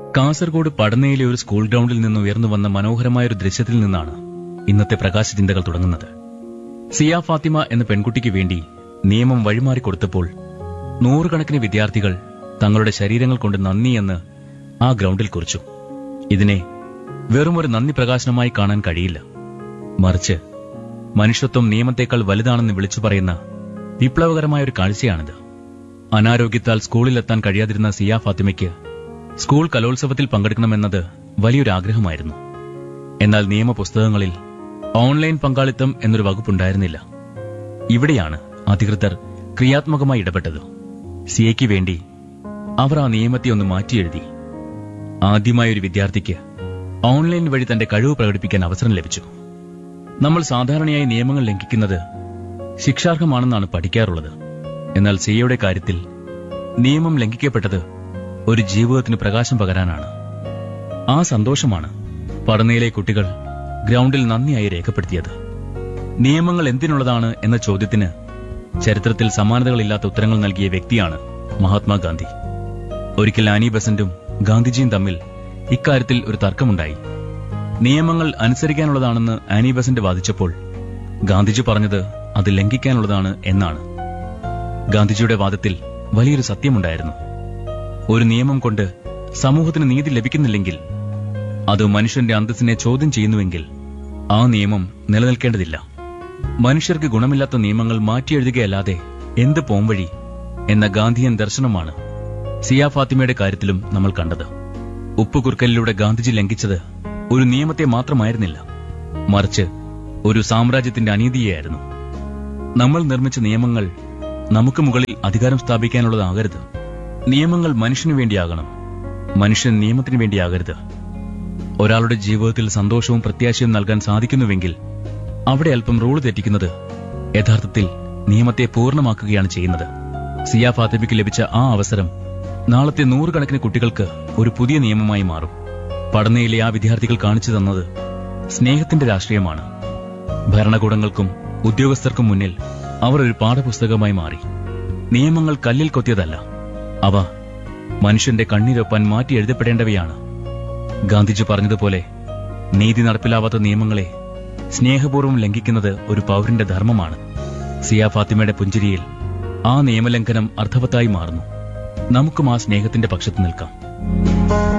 കാസർഗോഡ് പടനയിലെ ഒരു സ്കൂൾ ഗ്രൗണ്ടിൽ നിന്ന് ഉയർന്നു വന്ന മനോഹരമായ ഒരു ദൃശ്യത്തിൽ നിന്നാണ് ഇന്നത്തെ പ്രകാശ ചിന്തകൾ തുടങ്ങുന്നത് സിയ ഫാത്തിമ എന്ന പെൺകുട്ടിക്ക് വേണ്ടി നിയമം വഴിമാറി കൊടുത്തപ്പോൾ നൂറുകണക്കിന് വിദ്യാർത്ഥികൾ തങ്ങളുടെ ശരീരങ്ങൾ കൊണ്ട് നന്ദി എന്ന് ആ ഗ്രൗണ്ടിൽ കുറിച്ചു ഇതിനെ വെറും ഒരു നന്ദി പ്രകാശനമായി കാണാൻ കഴിയില്ല മറിച്ച് മനുഷ്യത്വം നിയമത്തെക്കാൾ വലുതാണെന്ന് വിളിച്ചു പറയുന്ന വിപ്ലവകരമായ ഒരു കാഴ്ചയാണിത് അനാരോഗ്യത്താൽ സ്കൂളിലെത്താൻ കഴിയാതിരുന്ന സിയ ഫാത്തിമയ്ക്ക് സ്കൂൾ കലോത്സവത്തിൽ പങ്കെടുക്കണമെന്നത് വലിയൊരു ആഗ്രഹമായിരുന്നു എന്നാൽ നിയമപുസ്തകങ്ങളിൽ ഓൺലൈൻ പങ്കാളിത്തം എന്നൊരു വകുപ്പുണ്ടായിരുന്നില്ല ഇവിടെയാണ് അധികൃതർ ക്രിയാത്മകമായി ഇടപെട്ടത് സിയയ്ക്ക് വേണ്ടി അവർ ആ നിയമത്തെ ഒന്ന് മാറ്റിയെഴുതി ആദ്യമായ ഒരു വിദ്യാർത്ഥിക്ക് ഓൺലൈൻ വഴി തന്റെ കഴിവ് പ്രകടിപ്പിക്കാൻ അവസരം ലഭിച്ചു നമ്മൾ സാധാരണയായി നിയമങ്ങൾ ലംഘിക്കുന്നത് ശിക്ഷാർഹമാണെന്നാണ് പഠിക്കാറുള്ളത് എന്നാൽ സിയയുടെ കാര്യത്തിൽ നിയമം ലംഘിക്കപ്പെട്ടത് ഒരു ജീവിതത്തിന് പ്രകാശം പകരാനാണ് ആ സന്തോഷമാണ് പഠനയിലെ കുട്ടികൾ ഗ്രൗണ്ടിൽ നന്ദിയായി രേഖപ്പെടുത്തിയത് നിയമങ്ങൾ എന്തിനുള്ളതാണ് എന്ന ചോദ്യത്തിന് ചരിത്രത്തിൽ സമാനതകളില്ലാത്ത ഉത്തരങ്ങൾ നൽകിയ വ്യക്തിയാണ് മഹാത്മാഗാന്ധി ഒരിക്കൽ ആനി ബസന്റും ഗാന്ധിജിയും തമ്മിൽ ഇക്കാര്യത്തിൽ ഒരു തർക്കമുണ്ടായി നിയമങ്ങൾ അനുസരിക്കാനുള്ളതാണെന്ന് ആനി ബസന്റ് വാദിച്ചപ്പോൾ ഗാന്ധിജി പറഞ്ഞത് അത് ലംഘിക്കാനുള്ളതാണ് എന്നാണ് ഗാന്ധിജിയുടെ വാദത്തിൽ വലിയൊരു സത്യമുണ്ടായിരുന്നു ഒരു നിയമം കൊണ്ട് സമൂഹത്തിന് നീതി ലഭിക്കുന്നില്ലെങ്കിൽ അത് മനുഷ്യന്റെ അന്തസ്സിനെ ചോദ്യം ചെയ്യുന്നുവെങ്കിൽ ആ നിയമം നിലനിൽക്കേണ്ടതില്ല മനുഷ്യർക്ക് ഗുണമില്ലാത്ത നിയമങ്ങൾ മാറ്റിയെഴുതുകയല്ലാതെ എന്ത് പോംവഴി എന്ന ഗാന്ധിയൻ ദർശനമാണ് സിയ ഫാത്തിമയുടെ കാര്യത്തിലും നമ്മൾ കണ്ടത് ഉപ്പുകുറുക്കലിലൂടെ ഗാന്ധിജി ലംഘിച്ചത് ഒരു നിയമത്തെ മാത്രമായിരുന്നില്ല മറിച്ച് ഒരു സാമ്രാജ്യത്തിന്റെ അനീതിയായിരുന്നു നമ്മൾ നിർമ്മിച്ച നിയമങ്ങൾ നമുക്ക് മുകളിൽ അധികാരം സ്ഥാപിക്കാനുള്ളതാകരുത് നിയമങ്ങൾ മനുഷ്യനു വേണ്ടിയാകണം മനുഷ്യൻ നിയമത്തിനു വേണ്ടിയാകരുത് ഒരാളുടെ ജീവിതത്തിൽ സന്തോഷവും പ്രത്യാശയും നൽകാൻ സാധിക്കുന്നുവെങ്കിൽ അവിടെ അല്പം റൂൾ തെറ്റിക്കുന്നത് യഥാർത്ഥത്തിൽ നിയമത്തെ പൂർണ്ണമാക്കുകയാണ് ചെയ്യുന്നത് സിയ ഫാത്തിമയ്ക്ക് ലഭിച്ച ആ അവസരം നാളത്തെ നൂറുകണക്കിന് കുട്ടികൾക്ക് ഒരു പുതിയ നിയമമായി മാറും പഠനയിലെ ആ വിദ്യാർത്ഥികൾ കാണിച്ചു തന്നത് സ്നേഹത്തിന്റെ രാഷ്ട്രീയമാണ് ഭരണകൂടങ്ങൾക്കും ഉദ്യോഗസ്ഥർക്കും മുന്നിൽ അവർ ഒരു പാഠപുസ്തകമായി മാറി നിയമങ്ങൾ കല്ലിൽ കൊത്തിയതല്ല അവ മനുഷ്യന്റെ കണ്ണീരൊപ്പാൻ മാറ്റി എഴുതപ്പെടേണ്ടവയാണ് ഗാന്ധിജി പറഞ്ഞതുപോലെ നീതി നടപ്പിലാവാത്ത നിയമങ്ങളെ സ്നേഹപൂർവ്വം ലംഘിക്കുന്നത് ഒരു പൗരന്റെ ധർമ്മമാണ് സിയ ഫാത്തിമയുടെ പുഞ്ചിരിയിൽ ആ നിയമലംഘനം അർത്ഥവത്തായി മാറുന്നു നമുക്കും ആ സ്നേഹത്തിന്റെ പക്ഷത്ത് നിൽക്കാം